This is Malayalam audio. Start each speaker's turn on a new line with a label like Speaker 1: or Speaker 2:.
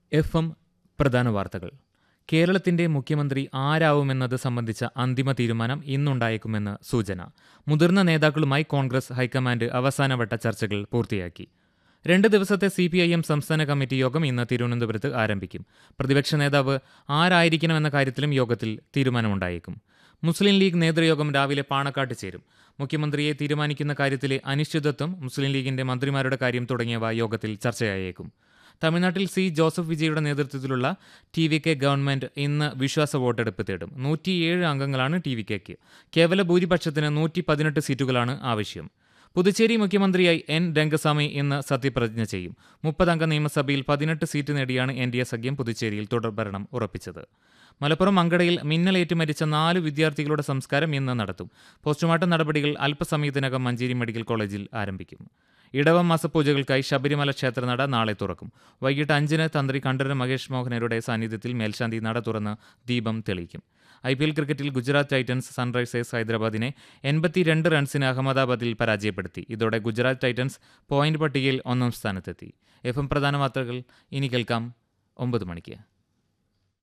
Speaker 1: എഫ് എം പ്രധാന വാർത്തകൾ കേരളത്തിന്റെ മുഖ്യമന്ത്രി ആരാവുമെന്നത് സംബന്ധിച്ച അന്തിമ തീരുമാനം ഇന്നുണ്ടായേക്കുമെന്ന് സൂചന മുതിർന്ന നേതാക്കളുമായി കോൺഗ്രസ് ഹൈക്കമാൻഡ് അവസാനവട്ട ചർച്ചകൾ പൂർത്തിയാക്കി രണ്ട് ദിവസത്തെ സി പി ഐ എം സംസ്ഥാന കമ്മിറ്റി യോഗം ഇന്ന് തിരുവനന്തപുരത്ത് ആരംഭിക്കും പ്രതിപക്ഷ നേതാവ് ആരായിരിക്കണമെന്ന കാര്യത്തിലും യോഗത്തിൽ തീരുമാനമുണ്ടായേക്കും മുസ്ലിം ലീഗ് നേതൃയോഗം രാവിലെ പാണക്കാട്ട് ചേരും മുഖ്യമന്ത്രിയെ തീരുമാനിക്കുന്ന കാര്യത്തിലെ അനിശ്ചിതത്വം മുസ്ലിം ലീഗിന്റെ മന്ത്രിമാരുടെ കാര്യം തുടങ്ങിയവ യോഗത്തിൽ ചർച്ചയായേക്കും തമിഴ്നാട്ടിൽ സി ജോസഫ് വിജയുടെ നേതൃത്വത്തിലുള്ള ടി വി കെ ഗവൺമെന്റ് ഇന്ന് വിശ്വാസ വോട്ടെടുപ്പ് തേടും നൂറ്റിയേഴ് അംഗങ്ങളാണ് ടി വി കെക്ക് കേവല ഭൂരിപക്ഷത്തിന് നൂറ്റി പതിനെട്ട് സീറ്റുകളാണ് ആവശ്യം പുതുച്ചേരി മുഖ്യമന്ത്രിയായി എൻ രംഗസ്വാമി ഇന്ന് സത്യപ്രതിജ്ഞ ചെയ്യും മുപ്പതംഗ നിയമസഭയിൽ പതിനെട്ട് സീറ്റ് നേടിയാണ് എൻ ഡി എ സഖ്യം പുതുച്ചേരിയിൽ തുടർഭരണം ഉറപ്പിച്ചത് മലപ്പുറം മങ്കടയിൽ മിന്നലേറ്റ് മരിച്ച നാല് വിദ്യാർത്ഥികളുടെ സംസ്കാരം ഇന്ന് നടത്തും പോസ്റ്റ്മോർട്ടം നടപടികൾ അല്പസമയത്തിനകം മഞ്ചേരി മെഡിക്കൽ കോളേജിൽ ആരംഭിക്കും ഇടവം മാസപൂജകൾക്കായി ശബരിമല ക്ഷേത്രനട നാളെ തുറക്കും വൈകിട്ട് അഞ്ചിന് തന്ത്രി കണ്ഠരര് മഹേഷ് മോഹനരുടെ സാന്നിധ്യത്തിൽ മേൽശാന്തി നട തുറന്ന് ദീപം തെളിയിക്കും ഐ പി എൽ ക്രിക്കറ്റിൽ ഗുജറാത്ത് ടൈറ്റൻസ് സൺറൈസേഴ്സ് ഹൈദരാബാദിനെ എൺപത്തിരണ്ട് റൺസിന് അഹമ്മദാബാദിൽ പരാജയപ്പെടുത്തി ഇതോടെ ഗുജറാത്ത് ടൈറ്റൻസ് പോയിന്റ് പട്ടികയിൽ ഒന്നാം സ്ഥാനത്തെത്തി എഫ് എം പ്രധാന വാർത്തകൾ ഇനി കേൾക്കാം ഒമ്പത് മണിക്ക്